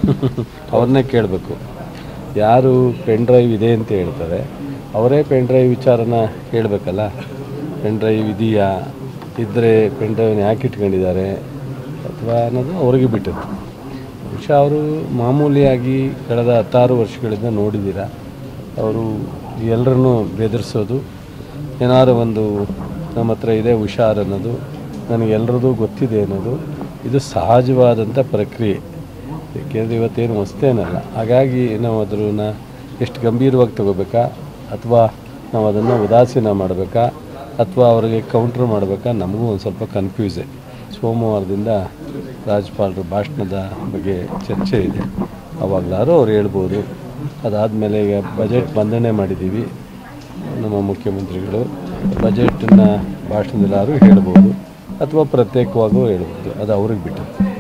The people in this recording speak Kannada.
ಅವ್ರನ್ನೇ ಕೇಳಬೇಕು ಯಾರು ಪೆನ್ ಡ್ರೈವ್ ಇದೆ ಅಂತ ಹೇಳ್ತಾರೆ ಅವರೇ ಪೆನ್ ಡ್ರೈವ್ ವಿಚಾರನ ಹೇಳ್ಬೇಕಲ್ಲ ಪೆನ್ ಡ್ರೈವ್ ಇದೆಯಾ ಇದ್ದರೆ ಪೆನ್ ಡ್ರೈವ್ನ ಯಾಕೆ ಇಟ್ಕೊಂಡಿದ್ದಾರೆ ಅಥವಾ ಅನ್ನೋದು ಅವ್ರಿಗೆ ಬಿಟ್ಟದ್ದು ಬಹುಶಃ ಅವರು ಮಾಮೂಲಿಯಾಗಿ ಕಳೆದ ಹತ್ತಾರು ವರ್ಷಗಳಿಂದ ನೋಡಿದ್ದೀರ ಅವರು ಎಲ್ಲರನ್ನೂ ಬೆದರಿಸೋದು ಏನಾದ್ರು ಒಂದು ನಮ್ಮ ಹತ್ರ ಇದೆ ಹುಷಾರ್ ಅನ್ನೋದು ನನಗೆ ಎಲ್ಲರದು ಗೊತ್ತಿದೆ ಅನ್ನೋದು ಇದು ಸಹಜವಾದಂಥ ಪ್ರಕ್ರಿಯೆ ಏಕೆಂದರೆ ಇವತ್ತೇನು ಹೊಸ್ತೇನಲ್ಲ ಹಾಗಾಗಿ ನಾವು ಅದನ್ನ ಎಷ್ಟು ಗಂಭೀರವಾಗಿ ತಗೋಬೇಕಾ ಅಥವಾ ನಾವು ಅದನ್ನು ಉದಾಸೀನ ಮಾಡಬೇಕಾ ಅಥವಾ ಅವರಿಗೆ ಕೌಂಟ್ರ್ ಮಾಡಬೇಕಾ ನಮಗೂ ಒಂದು ಸ್ವಲ್ಪ ಕನ್ಫ್ಯೂಸೆ ಸೋಮವಾರದಿಂದ ರಾಜ್ಯಪಾಲರ ಭಾಷಣದ ಬಗ್ಗೆ ಚರ್ಚೆ ಇದೆ ಅವಾಗಲಾರು ಅವ್ರು ಹೇಳ್ಬೋದು ಅದಾದಮೇಲೆ ಈಗ ಬಜೆಟ್ ಮಂಡನೆ ಮಾಡಿದ್ದೀವಿ ನಮ್ಮ ಮುಖ್ಯಮಂತ್ರಿಗಳು ಬಜೆಟನ್ನು ಭಾಷಣದಲ್ಲಾರು ಹೇಳ್ಬೋದು ಅಥವಾ ಪ್ರತ್ಯೇಕವಾಗೂ ಹೇಳ್ಬೋದು ಅದು ಅವ್ರಿಗೆ ಬಿಟ್ಟು